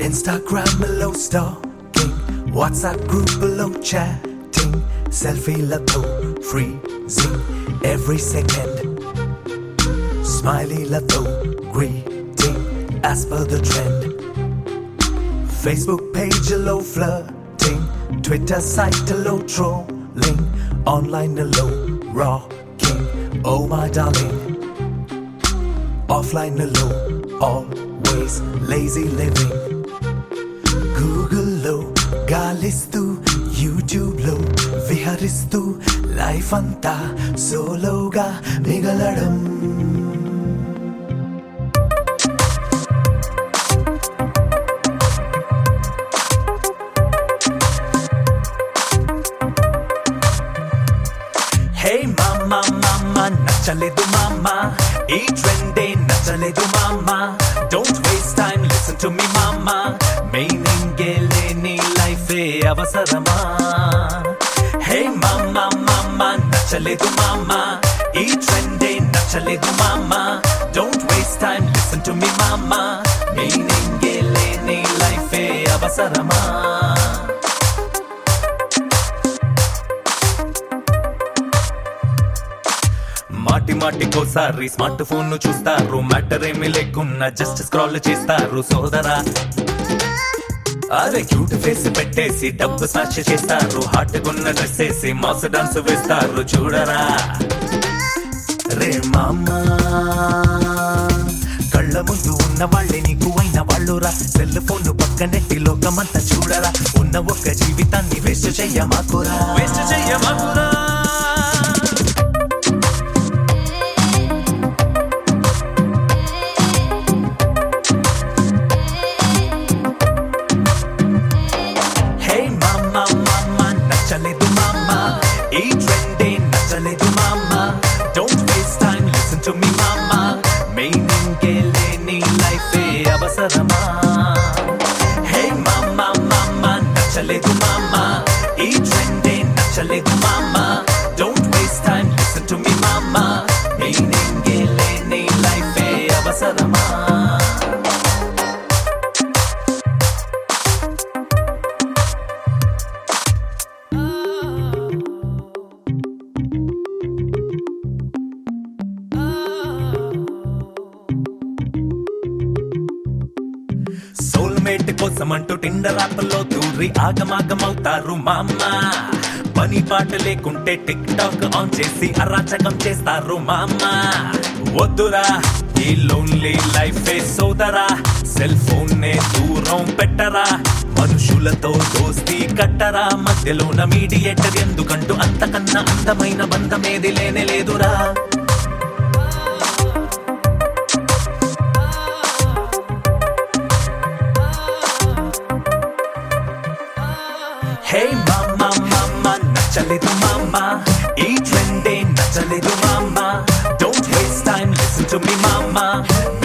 ఇన్స్టాగ్రామ్లో stalking WhatsApp గ్రూపులో chatting సెల్ఫీలతో ఫ్రీజింగ్ ఎవ్రీ సెకండ్ స్మైలీలతో greeting as per the trend Facebook పేజ్లో ఫ్లర్టింగ్ ట్విట్టర్ సైట్లో ట్రోలింగ్ ఆన్లైన్లో రాకింగ్ ఓ మై డార్లింగ్ ఆఫ్లైన్లో ఆల్వేస్ లేజీ లివింగ్ గూగుల్లో గాలిస్తూ యూట్యూబ్లో విహరిస్తూ లైఫ్ అంతా సోలోగా మిగలడం హే మామా మామా నచ్చలేదు మామా ఈ ట్రెండే నచ్చలేదు మామా don't waste time listen to me మామా మీనింగ్ లేని లైఫ్ అవసరమా హే మామా మామా నచ్చలేదు మామా ఈ ట్రెండే నచ్చలేదు మామా don't waste time listen to me మామా మీనింగ్ లేని లైఫ్ అవసరమా మాటి మాటికోసారి స్మార్ట్ ఫోన్ ను చూస్తారు మ్యాటర్ ఏమి లేకున్నా జస్ట్ స్క్రాల్ చేస్తారు సోదరా అదే క్యూట్ ఫేస్ పెట్టేసి డబ్బు స్మాష్ చేస్తారు హాట్ గున్న డ్రెస్ వేసి మాస్ డాన్స్ వేస్తారు చూడరా రే మామా కళ్ళ ముందు ఉన్న వాళ్ళే నీకు అయిన వాళ్ళురా సెల్ ఫోన్ పక్కనెట్టి లోకమంతా చూడరా ఉన్న ఒక్క జీవితాన్ని వేస్ట్ చెయ్యమాకురా వేస్ట్ చెయ్యమాకురా హే మామా మామా నచ్చలేదు మామా ఈ ట్రెండే నచ్చలేదు మామా don't waste time listen to me మామా మీనింగ్ లేని లైఫ్ అవసరమా హే మామా మామా నచ్చలేదు మామా ఈ ట్రెండే నచ్చలేదు మామా don't waste time listen to me మామా మీనింగ్ లేని లైఫ్ అవసరమా సోల్మేట్ కోసం అంటూ టిండర్ యాప్లో దూరి ఆగమాగమవుతారు మామ పని పాట లేకుంటే టిక్ టాక్ ఆన్ చేసి అరాచకం చేస్తారు మామ వద్దురా ఈ లోన్లీ లైఫ్ సోదరా సెల్ ఫోన్ నే దూరం పెట్టరా మనుషులతో దోస్తి కట్టరా మధ్యలోన మీడియేటర్ ఎందుకంటూ అంతకన్నా అందమైన బంధమేది లేనే లేదురా హే మామా మామా నచ్చలేదు మామా ఈ ట్రెండే నచ్చలేదు మామా don't waste time listen to me మామా